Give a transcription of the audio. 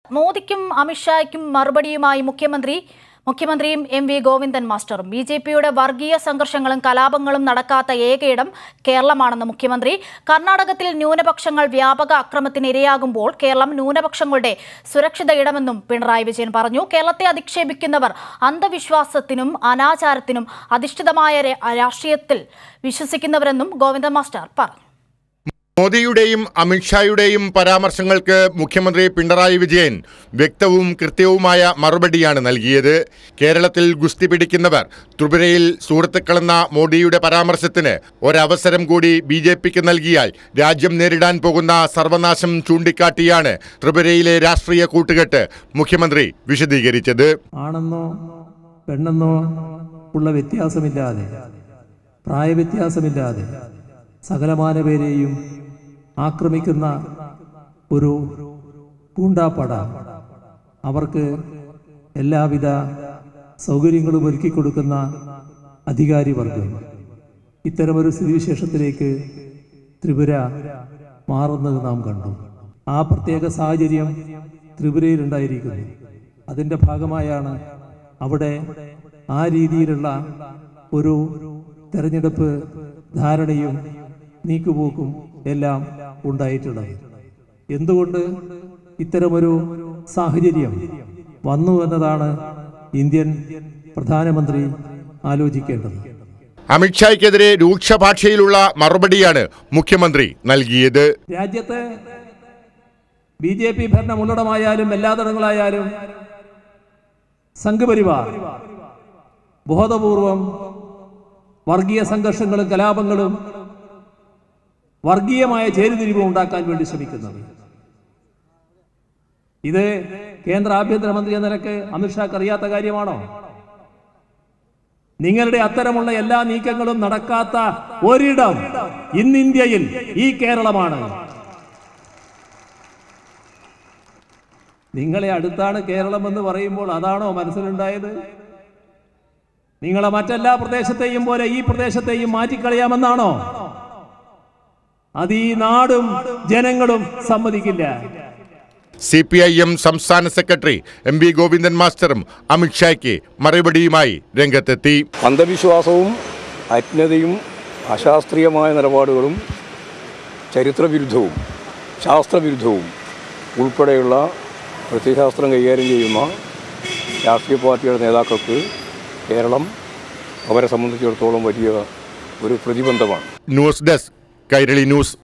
മോദിക്കും അമിത്ഷായ്ക്കും മറുപടിയുമായി മുഖ്യമന്ത്രി മുഖ്യമന്ത്രിയും എം വി ഗോവിന്ദൻ മാസ്റ്ററും ബി ജെ പിയുടെ വർഗീയ സംഘർഷങ്ങളും കലാപങ്ങളും നടക്കാത്ത ഏകയിടം കേരളമാണെന്ന് മുഖ്യമന്ത്രി കർണാടകത്തിൽ ന്യൂനപക്ഷങ്ങൾ വ്യാപക അക്രമത്തിന് ഇരയാകുമ്പോൾ കേരളം ന്യൂനപക്ഷങ്ങളുടെ സുരക്ഷിത ഇടമെന്നും പിണറായി വിജയൻ പറഞ്ഞു കേരളത്തെ അധിക്ഷേപിക്കുന്നവർ അന്ധവിശ്വാസത്തിനും അനാചാരത്തിനും അധിഷ്ഠിതമായ ര- രാഷ്ട്രീയത്തിൽ വിശ്വസിക്കുന്നവരെന്നും ഗോവിന്ദൻ മാസ്റ്റർ പറഞ്ഞു മോദിയുടെയും അമിത്ഷായുടെയും പരാമർശങ്ങൾക്ക് മുഖ്യമന്ത്രി പിണറായി വിജയൻ വ്യക്തവും കൃത്യവുമായ മറുപടിയാണ് നൽകിയത് കേരളത്തിൽ ഗുസ്തി പിടിക്കുന്നവർ ത്രിപുരയിൽ സുഹൃത്തുക്കളെന്ന മോദിയുടെ പരാമർശത്തിന് ഒരവസരം കൂടി ബി ജെ പിക്ക് നൽകിയാൽ രാജ്യം നേരിടാൻ പോകുന്ന സർവനാശം ചൂണ്ടിക്കാട്ടിയാണ് ത്രിപുരയിലെ രാഷ്ട്രീയ കൂട്ടുകെട്ട് മുഖ്യമന്ത്രി വിശദീകരിച്ചത് ആണെന്നോ പെണ്ണെന്നോ ഉള്ള വ്യത്യാസമില്ലാതെ പ്രായവ്യത്യാസമില്ലാതെ സകലമാന പേരെയും ആക്രമിക്കുന്ന ഒരു പൂണ്ടാപ്പട അവർക്ക് എല്ലാവിധ സൗകര്യങ്ങളും ഒരുക്കി കൊടുക്കുന്ന അധികാരി വർഗം ഇത്തരമൊരു സ്ഥിതിവിശേഷത്തിലേക്ക് ത്രിപുര മാറുന്നത് നാം കണ്ടു ആ പ്രത്യേക സാഹചര്യം ത്രിപുരയിലുണ്ടായിരിക്കുന്നു അതിൻ്റെ ഭാഗമായാണ് അവിടെ ആ രീതിയിലുള്ള ഒരു തെരഞ്ഞെടുപ്പ് ധാരണയും നീക്കുപോക്കും എല്ലാം ഉണ്ടായിട്ടുള്ളത് എന്തുകൊണ്ട് ഇത്തരമൊരു സാഹചര്യം വന്നു എന്നതാണ് ഇന്ത്യൻ പ്രധാനമന്ത്രി ആലോചിക്കേണ്ടത് അമിത്ഷായ്ക്കെതിരെ രൂക്ഷ ഭാഷയിലുള്ള മറുപടിയാണ് മുഖ്യമന്ത്രി നൽകിയത് രാജ്യത്ത് ബി ജെ പി ഭരണം ഉള്ളിടമായാലും എല്ലാ തടങ്ങളായാലും സംഘപരിവാർ ബോധപൂർവം വർഗീയ സംഘർഷങ്ങളും കലാപങ്ങളും വർഗീയമായ ചേരിതിരിവും ഉണ്ടാക്കാൻ വേണ്ടി ശ്രമിക്കുന്നത് ഇത് കേന്ദ്ര ആഭ്യന്തരമന്ത്രി എന്ന നിലക്ക് അമിത്ഷാക്ക് അറിയാത്ത കാര്യമാണോ നിങ്ങളുടെ അത്തരമുള്ള എല്ലാ നീക്കങ്ങളും നടക്കാത്ത ഒരിടം ഇന്ന് ഇന്ത്യയിൽ ഈ കേരളമാണ് നിങ്ങളെ അടുത്താണ് കേരളം എന്ന് പറയുമ്പോൾ അതാണോ മനസ്സിലുണ്ടായത് നിങ്ങളെ മറ്റെല്ലാ പ്രദേശത്തെയും പോലെ ഈ പ്രദേശത്തെയും മാറ്റിക്കളയാമെന്നാണോ അത് ഈ നാടും ജനങ്ങളും സമ്മതിക്കില്ല സി പി ഐ എം സംസ്ഥാന സെക്രട്ടറി എം വി ഗോവിന്ദൻ മാസ്റ്ററും അമിത്ഷായ്ക്ക് മറുപടിയുമായി രംഗത്തെത്തി അന്ധവിശ്വാസവും അജ്ഞതയും അശാസ്ത്രീയമായ നിലപാടുകളും ചരിത്രവിരുദ്ധവും ശാസ്ത്രവിരുദ്ധവും ഉൾപ്പെടെയുള്ള പ്രത്യയശാസ്ത്രം കൈകാര്യം ചെയ്യുന്ന രാഷ്ട്രീയ പാർട്ടിയുടെ നേതാക്കൾക്ക് കേരളം അവരെ സംബന്ധിച്ചിടത്തോളം വലിയ ഒരു പ്രതിബന്ധമാണ് ന്യൂസ് ഡെസ്ക് കൈരളി ന്യൂസ്